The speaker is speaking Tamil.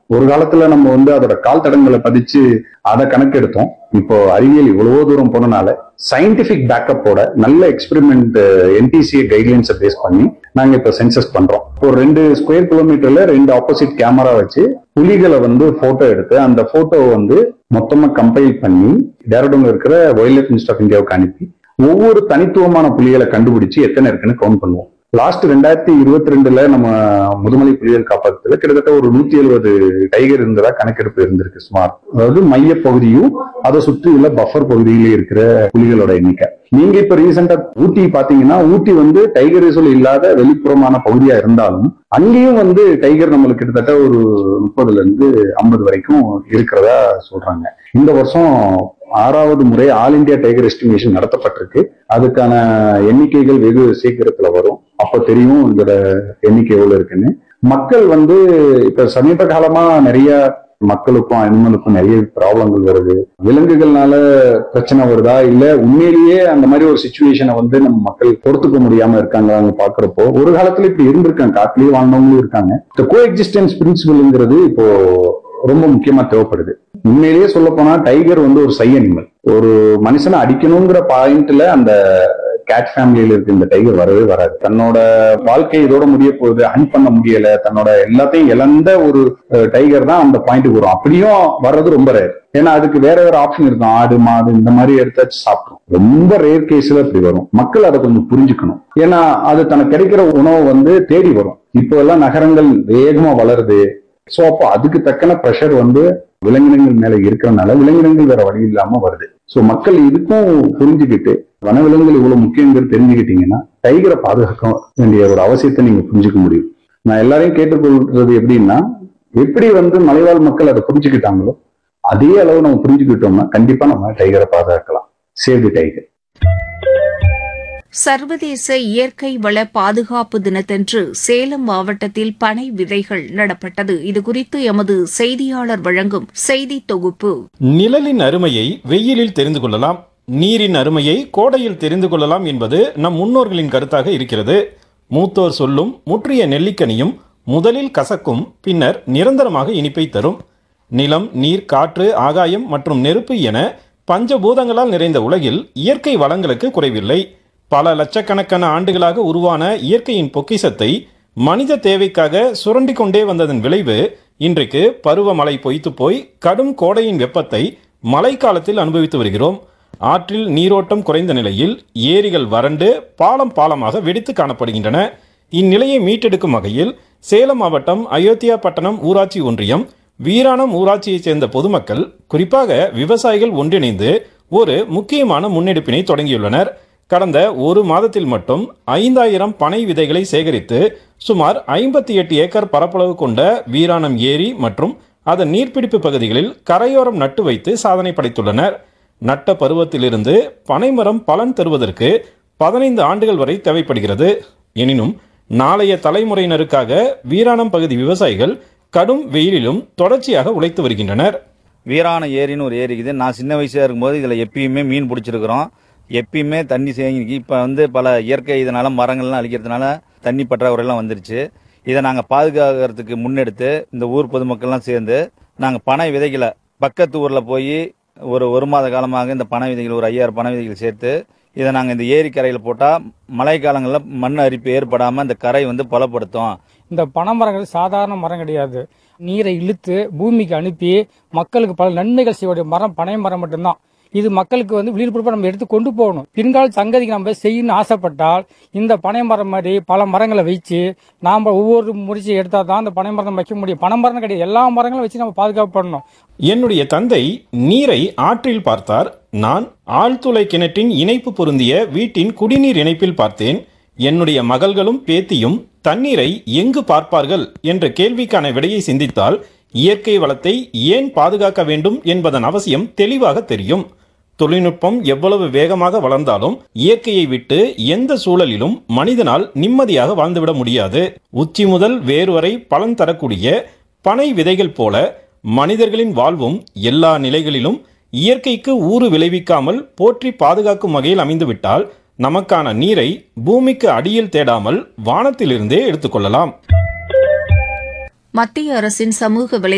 ஒரு காலத்துல நம்ம வந்து அதோட கால் தடங்களை பதிச்சு அதை கணக்கெடுத்தோம் இப்போ அறிவியல் இவ்வளவோ தூரம் போனனால சயின்டிபிக் பேக்கப்போட நல்ல எக்ஸ்பெரிமெண்ட் என்டிசிஏ கைட்லைன்ஸை பேஸ் பண்ணி நாங்க இப்ப சென்சஸ் பண்றோம் ஒரு ரெண்டு ஸ்கொயர் கிலோமீட்டர்ல ரெண்டு ஆப்போசிட் கேமரா வச்சு புலிகளை வந்து போட்டோ எடுத்து அந்த போட்டோ வந்து மொத்தமா கம்பைல் பண்ணி டேரடூன்ல இருக்கிற வைல்ட் லைஃப் இன்ஸ்ட் ஆஃப் இந்தியாவுக்கு அனுப்பி ஒவ்வொரு தனித்துவமான புலிகளை கண்டுபிடிச்சு எத்தனை இருக்குன்னு கவுண்ட் பண்ணுவோம் லாஸ்ட் ரெண்டாயிரத்தி இருபத்தி ரெண்டுல நம்ம முதுமலை புலிகள் காப்பகத்துல கிட்டத்தட்ட ஒரு நூத்தி எழுபது டைகர் இருந்ததா கணக்கெடுப்பு இருந்திருக்கு சுமார் அதாவது மைய பகுதியும் அதை சுற்றி உள்ள பஃபர் பகுதியில இருக்கிற புலிகளோட எண்ணிக்கை நீங்க இப்ப ரீசெண்டா ஊட்டி பாத்தீங்கன்னா ஊட்டி வந்து டைகர் ரிசர்வ் இல்லாத வெளிப்புறமான பகுதியா இருந்தாலும் அங்கேயும் வந்து டைகர் நம்மளுக்கு கிட்டத்தட்ட ஒரு முப்பதுல இருந்து ஐம்பது வரைக்கும் இருக்கிறதா சொல்றாங்க இந்த வருஷம் ஆறாவது முறை ஆல் இந்தியா டைகர் எஸ்டிமேஷன் நடத்தப்பட்டிருக்கு அதுக்கான எண்ணிக்கைகள் வெகு சீக்கிரத்துல வரும் அப்ப தெரியும் இதோட எண்ணிக்கை எவ்வளவு இருக்குன்னு மக்கள் வந்து இப்ப சமீப காலமா நிறைய மக்களுக்கும் அனிமலுக்கும் நிறைய ப்ராப்ளங்கள் வருது விலங்குகள்னால பிரச்சனை வருதா இல்ல உண்மையிலேயே அந்த மாதிரி ஒரு சுச்சுவேஷனை வந்து நம்ம மக்கள் பொறுத்துக்க முடியாம இருக்காங்க பாக்குறப்போ ஒரு காலத்துல இப்படி இருந்திருக்காங்க காட்டிலேயே வாழ்ந்தவங்களும் இருக்காங்க இந்த கோ எக்ஸிஸ்டன்ஸ் பிரின்சிபல்ங்கிறது இப்போ ரொம்ப முக்கியமா தேவைப்படுது உண்மையிலேயே சொல்ல போனா டைகர் வந்து ஒரு சை அனிமல் ஒரு மனுஷனை அடிக்கணுங்கிற பாயிண்ட்ல அந்த கேட் ஃபேமிலியில இருக்க இந்த டைகர் வரவே வராது தன்னோட வாழ்க்கை இதோட முடிய போகுது ஹண்ட் பண்ண முடியல தன்னோட எல்லாத்தையும் இழந்த ஒரு டைகர் தான் அந்த பாயிண்ட்டுக்கு வரும் அப்படியும் வர்றது ரொம்ப ரேர் ஏன்னா அதுக்கு வேற வேற ஆப்ஷன் இருக்கும் ஆடு மாடு இந்த மாதிரி எடுத்தாச்சு சாப்பிடும் ரொம்ப ரேர் கேஸ்ல இப்படி வரும் மக்கள் அதை கொஞ்சம் புரிஞ்சுக்கணும் ஏன்னா அது தனக்கு கிடைக்கிற உணவு வந்து தேடி வரும் இப்போ எல்லாம் நகரங்கள் வேகமா வளருது சோ அப்போ அதுக்கு தக்கன ப்ரெஷர் வந்து விலங்கினங்கள் மேல இருக்கிறனால விலங்கினங்கள் வேற வழி இல்லாம வருது சோ மக்கள் இதுக்கும் புரிஞ்சுக்கிட்டு வனவிலங்குகள் இவ்வளவு முக்கியங்கிறது தெரிஞ்சுக்கிட்டீங்கன்னா டைகரை பாதுகாக்க வேண்டிய ஒரு அவசியத்தை நீங்க புரிஞ்சுக்க முடியும் நான் எல்லாரையும் கேட்டுக்கொள்றது எப்படின்னா எப்படி வந்து மலைவாழ் மக்கள் அதை புரிஞ்சுக்கிட்டாங்களோ அதே அளவு நம்ம புரிஞ்சுக்கிட்டோம்னா கண்டிப்பா நம்ம டைகரை பாதுகாக்கலாம் சேவ் தி டைகர் சர்வதேச இயற்கை வள பாதுகாப்பு தினத்தன்று சேலம் மாவட்டத்தில் பனை விதைகள் நடப்பட்டது இதுகுறித்து எமது செய்தியாளர் வழங்கும் செய்தி தொகுப்பு நிழலின் அருமையை வெயிலில் தெரிந்து கொள்ளலாம் நீரின் அருமையை கோடையில் தெரிந்து கொள்ளலாம் என்பது நம் முன்னோர்களின் கருத்தாக இருக்கிறது மூத்தோர் சொல்லும் முற்றிய நெல்லிக்கனியும் முதலில் கசக்கும் பின்னர் நிரந்தரமாக இனிப்பை தரும் நிலம் நீர் காற்று ஆகாயம் மற்றும் நெருப்பு என பஞ்சபூதங்களால் நிறைந்த உலகில் இயற்கை வளங்களுக்கு குறைவில்லை பல லட்சக்கணக்கான ஆண்டுகளாக உருவான இயற்கையின் பொக்கிஷத்தை மனித தேவைக்காக சுரண்டி கொண்டே வந்ததன் விளைவு இன்றைக்கு பருவமழை பொய்த்து போய் கடும் கோடையின் வெப்பத்தை மழைக்காலத்தில் அனுபவித்து வருகிறோம் ஆற்றில் நீரோட்டம் குறைந்த நிலையில் ஏரிகள் வறண்டு பாலம் பாலமாக வெடித்து காணப்படுகின்றன இந்நிலையை மீட்டெடுக்கும் வகையில் சேலம் மாவட்டம் அயோத்தியா பட்டணம் ஊராட்சி ஒன்றியம் வீராணம் ஊராட்சியைச் சேர்ந்த பொதுமக்கள் குறிப்பாக விவசாயிகள் ஒன்றிணைந்து ஒரு முக்கியமான முன்னெடுப்பினை தொடங்கியுள்ளனர் கடந்த ஒரு மாதத்தில் மட்டும் ஐந்தாயிரம் பனை விதைகளை சேகரித்து சுமார் ஐம்பத்தி எட்டு ஏக்கர் பரப்பளவு கொண்ட வீராணம் ஏரி மற்றும் அதன் நீர்பிடிப்பு பகுதிகளில் கரையோரம் நட்டு வைத்து சாதனை படைத்துள்ளனர் நட்ட பருவத்திலிருந்து பனைமரம் பலன் தருவதற்கு பதினைந்து ஆண்டுகள் வரை தேவைப்படுகிறது எனினும் நாளைய தலைமுறையினருக்காக வீராணம் பகுதி விவசாயிகள் கடும் வெயிலிலும் தொடர்ச்சியாக உழைத்து வருகின்றனர் வீராண ஏரின்னு ஒரு ஏரி இருக்குது நான் சின்ன வயசாக இருக்கும்போது இதில் எப்பயுமே மீன் பிடிச்சிருக்கிறோம் எப்பயுமே தண்ணி சேமிக்கு இப்போ வந்து பல இயற்கை இதனால மரங்கள்லாம் அழிக்கிறதுனால தண்ணி பற்றாக்குறையெல்லாம் வந்துருச்சு இதை நாங்கள் பாதுகாக்கிறதுக்கு முன்னெடுத்து இந்த ஊர் பொதுமக்கள்லாம் சேர்ந்து நாங்கள் பனை விதைகளை பக்கத்து ஊரில் போய் ஒரு ஒரு மாத காலமாக இந்த பனை விதைகள் ஒரு ஐயாயிரம் பனை விதைகள் சேர்த்து இதை நாங்கள் இந்த ஏரி கரையில் போட்டால் மழை காலங்களில் மண் அரிப்பு ஏற்படாமல் இந்த கரை வந்து பலப்படுத்தும் இந்த பனைமரங்கள் சாதாரண மரம் கிடையாது நீரை இழுத்து பூமிக்கு அனுப்பி மக்களுக்கு பல நன்மைகள் செய்யக்கூடிய மரம் பனை மரம் மட்டும்தான் இது மக்களுக்கு வந்து விழிப்புணர்வு நம்ம எடுத்து கொண்டு போகணும் பின்கால சங்கதிக்கு நம்ம செய்யணும்னு ஆசைப்பட்டால் இந்த பனை மரம் மாதிரி பல மரங்களை வச்சு நாம் ஒவ்வொரு முடிச்சு எடுத்தால் தான் அந்த பனை மரம் வைக்க முடியும் பனை மரம் கிடையாது எல்லா மரங்களும் வச்சு நம்ம பாதுகாப்பு பண்ணணும் என்னுடைய தந்தை நீரை ஆற்றில் பார்த்தார் நான் ஆழ்துளை கிணற்றின் இணைப்பு பொருந்திய வீட்டின் குடிநீர் இணைப்பில் பார்த்தேன் என்னுடைய மகள்களும் பேத்தியும் தண்ணீரை எங்கு பார்ப்பார்கள் என்ற கேள்விக்கான விடையை சிந்தித்தால் இயற்கை வளத்தை ஏன் பாதுகாக்க வேண்டும் என்பதன் அவசியம் தெளிவாக தெரியும் தொழில்நுட்பம் எவ்வளவு வேகமாக வளர்ந்தாலும் இயற்கையை விட்டு எந்த சூழலிலும் மனிதனால் நிம்மதியாக வாழ்ந்துவிட முடியாது உச்சி முதல் வேறு வரை பலன் தரக்கூடிய பனை விதைகள் போல மனிதர்களின் வாழ்வும் எல்லா நிலைகளிலும் இயற்கைக்கு ஊறு விளைவிக்காமல் போற்றி பாதுகாக்கும் வகையில் அமைந்துவிட்டால் நமக்கான நீரை பூமிக்கு அடியில் தேடாமல் வானத்திலிருந்தே எடுத்துக்கொள்ளலாம் மத்திய அரசின் சமூக வலை